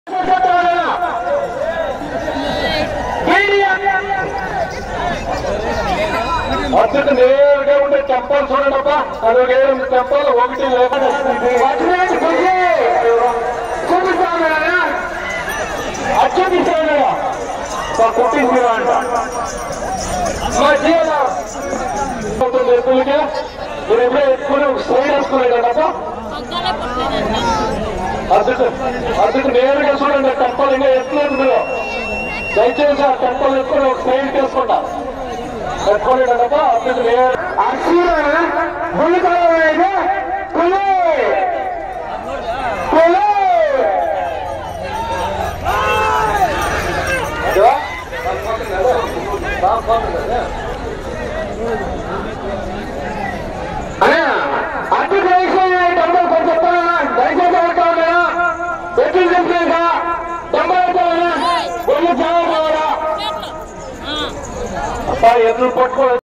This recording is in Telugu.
అత్యంత నేరుగా ఉండే టెంపల్ చూడండి అబ్బా అదొక ఏడు టెంపల్ ఒకటి లేకుండా అత్యంత కొట్టింది అంట మా జీవన ఎత్తులకే మీరు ఎప్పుడే ఎత్తుకుని ఒక స్ట్రైడ్ వేసుకున్నాడు కదా అద్దెకు అద్దెకు నేరుగా చూడండి టెంపల్ ఇంకా ఎత్తులేదు మీరు దయచేసి ఆ టెంపల్ ఎత్తుకుని ఒక స్ట్రైడ్ చేసుకుంటా పెట్టుకోలేడప్ప అద్దెకు నేరు ఎదురు పట్టుకో